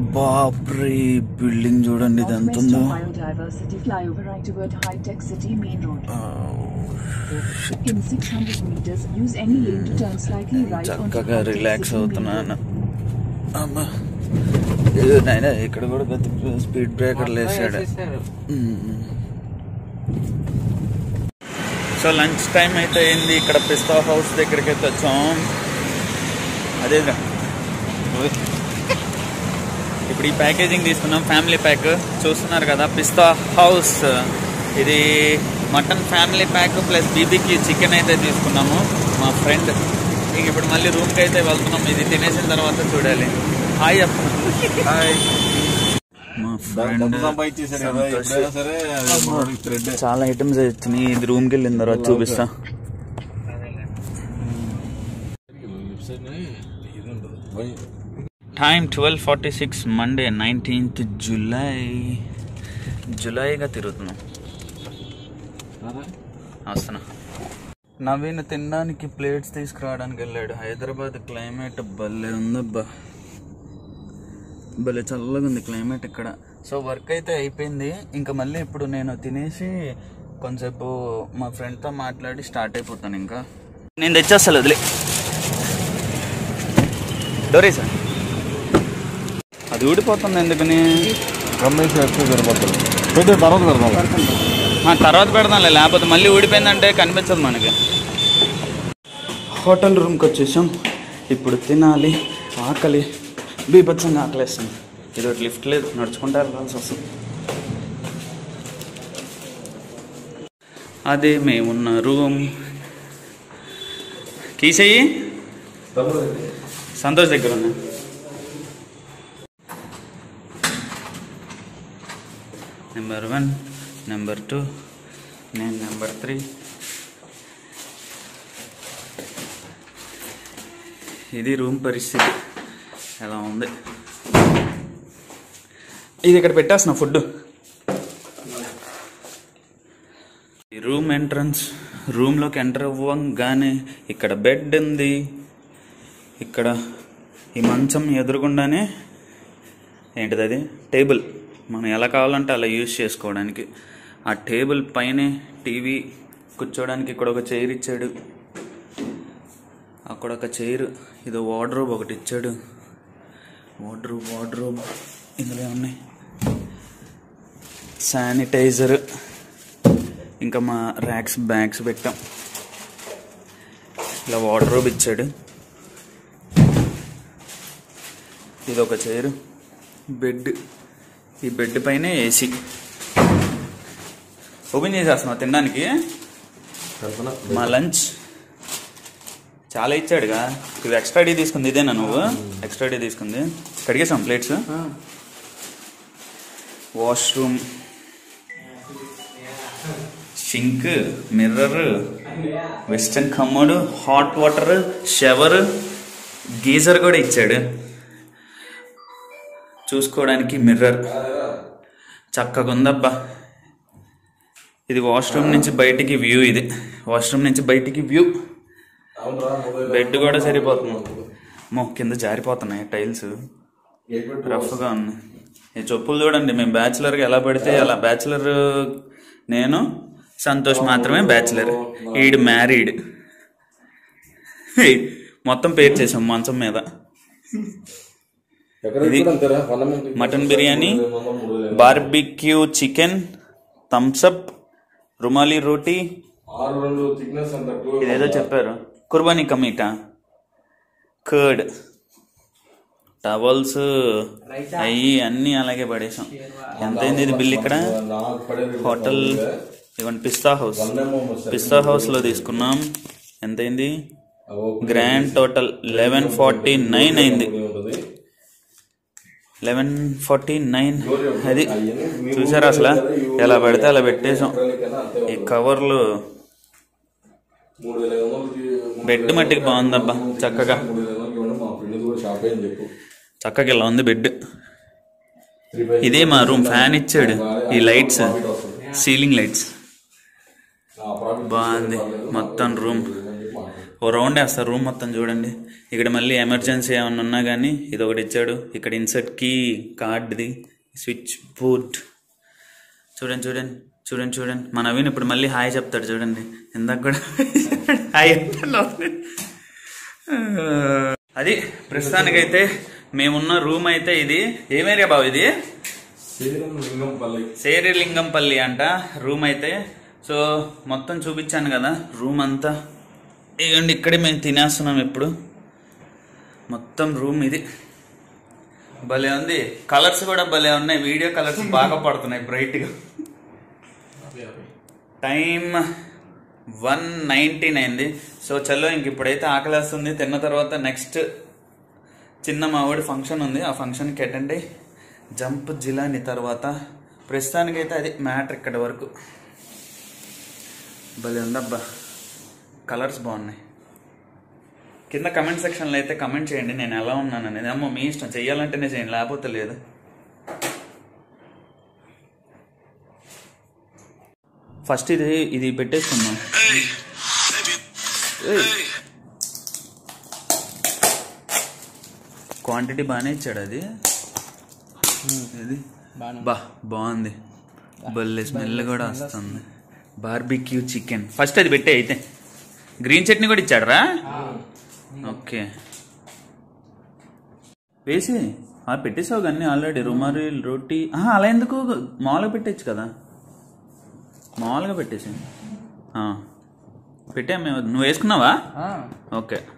బాబ్రే building చూడండి ఇది ఎంత Northwest ఉందో of Biodiversity flyover right toward High Tech City Main Road. In 600 meters, use any lane to turn slightly right onto చక్కగా High Tech relax City Main అవుతున్నాను Road. అమ్మా ఏదో నాయనా ఇక్కడ కూడా పెద్ద స్పీడ్ బ్రేకర్లు వేసాడు సో లంచ్ టైం అయితే అయింది ఇక్కడ పిస్తా హౌస్ దగ్గరికి అయితే వచ్చాం అదేగా ఓయ్. ఇప్పుడు ఈ ప్యాకేజింగ్ తీసుకున్నాం ఫ్యామిలీ ప్యాక్ చూస్తున్నారు కదా పిస్తా హౌస్ ఇది మటన్ ఫ్యామిలీ ప్యాక్ ప్లస్ బీబీకి చికెన్ అయితే తీసుకున్నాము మా ఫ్రెండ్ ఇంక ఇప్పుడు మళ్ళీ రూమ్కి అయితే వెళ్తున్నాం ఇది తినేసిన తర్వాత చూడాలి హాయ్ అప్ప హాయ్ మా ఫ్రెండ్ డబ్బు సంపాదించేశారు కదా ఎప్పుడైనా సరే అది మనోడికి థ్రెడ్ చాలా ఐటమ్స్ వచ్చినాయి ఇది రూమ్కి వెళ్ళిన తర్వాత చూపిస్తా ఇది ఉండదు పోయి. Time twelve forty six Monday nineteenth July జూలైగా తిరుగుతున్నాం రారా? వస్తున్నా నవీన్ తినడానికి ప్లేట్స్ తీసుకురావడానికి వెళ్ళాడు హైదరాబాద్ క్లైమేట్ భలే ఉందబ్బా భలే చల్లగా ఉంది క్లైమేట్ ఇక్కడ సో వర్క్ అయితే అయిపోయింది ఇంకా మళ్ళీ ఇప్పుడు నేను తినేసి కొంచెంసేపు మా ఫ్రెండ్తో మాట్లాడి స్టార్ట్ అయిపోతాను ఇంకా నేను తెచ్చేస్తాను వదిలే డోరీ సార్ అది ఊడిపోతుంది ఎందుకని కమ్మేసి ఎక్కువ సరిపోతుంది పెద్ద తర్వాత పెడదాం ఆ, తర్వాత పెడదాంలే లేకపోతే మళ్ళీ ఊడిపోయిందంటే కనిపించదు మనకి హోటల్ రూమ్కి వచ్చేసాం ఇప్పుడు తినాలి ఆకలి బీభత్సంగా ఆకలేస్తుంది ఇది ఒకటి లిఫ్ట్ లేదు నడుచుకుంటా వెళ్ళాల్సి వస్తుంది అదే మేమున్న రూమ్ కీసెయ్యి సంతోష్ దగ్గర ఉన్నా నెంబర్ వన్ నెంబర్ టూ నేను నెంబర్ త్రీ ఇది రూమ్ పరిస్థితి ఎలా ఉంది ఇది ఇక్కడ పెట్టేస్తున్నా ఫుడ్ ఈ రూమ్ ఎంట్రన్స్ రూమ్లోకి ఎంటర్ అవ్వంగానే ఇక్కడ బెడ్ ఉంది ఇక్కడ ఈ మంచం ఎదురుగుండానే ఏంటిది అది టేబుల్ మనం ఎలా కావాలంటే అలా యూజ్ చేసుకోవడానికి ఆ టేబుల్ పైనే టీవీ కూర్చోవడానికి ఇక్కడ ఒక చైర్ ఇచ్చాడు అక్కడ ఒక చైర్ ఇది వార్డ్రోబ్ ఒకటి ఇచ్చాడు వార్డ్రోబ్ వార్డ్రోబ్ ఇందులో ఉన్నాయి శానిటైజర్ ఇంకా మా ర్యాక్స్ బ్యాగ్స్ పెట్టాం ఇలా వార్డ్రోబ్ ఇచ్చాడు ఇది ఒక చైర్ బెడ్ ఈ బెడ్ పైన ఏసీ ఓపెన్ చేసేస్తున్నావు తినడానికి మా లంచ్ చాలా ఇచ్చాడుగా ఇది ఎక్స్ట్రా డీ తీసుకుంది ఇదేనా నువ్వు ఎక్స్ట్రా డీ తీసుకుంది కడిగేసాం plates washroom sink mirror western commode hot water shower geyser కూడా ఇచ్చాడు చూసుకోవడానికి మిర్రర్ చక్కగా ఉందబ్బా ఇది వాష్రూమ్ నుంచి బయటికి వ్యూ ఇది వాష్రూమ్ నుంచి బయటికి వ్యూ బెడ్ కూడా సరిపోతుంది మో కింద జారిపోతున్నాయి టైల్స్ రఫ్గా ఉన్నాయి ఈ చెప్పులు చూడండి మేము బ్యాచులర్గా ఎలా పడితే అలా బ్యాచులర్ నేను సంతోష్ మాత్రమే బ్యాచులర్ ఈడు మ్యారీడ్ మొత్తం పేరు చేసాం మంచం మీద ఇది mutton biryani barbecue chicken Thums Up rumali roti ఆరు రెండు థిక్నెస్ అంత ఇదేదో చెప్పారు కుర్బానీ కమీటా కర్డ్ టవల్స్ అయ్యి అన్నీ అలాగే పడేసాం ఎంతైంది ఇది బిల్ ఇక్కడ నాకు పడేది హోటల్ ఇవ్వండి పిస్తా హౌస్ పిస్తా హౌస్లో తీసుకున్నాం ఎంతైంది grand total eleven forty nine అయింది ఉంటుంది లెవెన్ ఫార్టీ నైన్ అది చూసారా అసలు ఎలా పెడితే అలా పెట్టేసాం ఈ కవర్లు మూడు వేల ఐదు వందలు బెడ్ మట్టికి బాగుందబ్బా చక్కగా మూడు వేల ఐదు వందలకి ఇవ్వండి మా ఫ్రెండ్ కూడా షాప్ అని చెప్పు చక్కగా ఇలా ఉంది బెడ్ త్రీ ఫైవ్ ఇదే మా రూమ్ ఫ్యాన్ ఇచ్చాడు ఈ లైట్స్ సీలింగ్ లైట్స్ ప్రాఫిట్ బాగుంది మొత్తం రూమ్ ఓ రౌండ్ వేస్తారు రూమ్ మొత్తం చూడండి ఇక్కడ మళ్ళీ ఎమర్జెన్సీ ఏమన్నా ఉన్నా కానీ ఇది ఒకటి ఇచ్చాడు ఇక్కడ ఇన్సర్ట్ కీ కార్డ్ది స్విచ్ బోర్డ్ చూడండి చూడండి చూడండి చూడండి మా నవీన్ ఇప్పుడు మళ్ళీ హాయ్ చెప్తాడు చూడండి ఇందాక కూడా హాయ్ అంటున్నావు. అది ప్రస్తుతానికైతే మేమున్న రూమ్ అయితే ఇది ఏం ఏరియా బాబు ఇది లింగంపల్లి శేరిలింగంపల్లి అంట రూమ్ అయితే సో మొత్తం చూపించాను కదా రూమ్ అంతా ఇదిగోండి ఇక్కడే మేము తినేస్తున్నాం ఇప్పుడు మొత్తం రూమ్ ఇది భలే ఉంది కలర్స్ కూడా భలే ఉన్నాయి వీడియో కలర్స్ బాగా పడుతున్నాయి బ్రైట్గా టైం వన్ నైన్టీన్ అయింది సో చలో ఇంక ఇప్పుడైతే ఆకలేస్తుంది తిన్న తర్వాత నెక్స్ట్ చిన్న మావాడి ఫంక్షన్ ఉంది ఆ ఫంక్షన్కి అటెండ్ అయ్యి జంప్ జిలాని తర్వాత ప్రస్తుతానికైతే అది మ్యాటర్ ఇక్కడ వరకు భలే ఉందబ్బా కలర్స్ బాగున్నాయి కింద కమెంట్ సెక్షన్లో అయితే కమెంట్ చేయండి నేను ఎలా ఉన్నాను అనేది అమ్మో మీ ఇష్టం చెయ్యాలంటేనే చేయండి లేకపోతే లేదు ఫస్ట్ ఇది ఇది పెట్టేసుకుందాం ఏయ్. క్వాంటిటీ బాగానే ఇచ్చాడు అది ఇది బా బాగుంది బల్లే స్మెల్ కూడా వస్తుంది బార్బిక్యూ చికెన్ ఫస్ట్ అది పెట్టే అయితే గ్రీన్ చట్నీ కూడా ఇచ్చాడరా ఓకే వేసి ఆ పెట్టేసావు కానీ ఆల్రెడీ రుమారి రోటీ ఆహా, అలా ఎందుకు మామూలుగా పెట్టచ్చు కదా మామూలుగా పెట్టేసి పెట్టా మేము నువ్వు వేసుకున్నావా ఓకే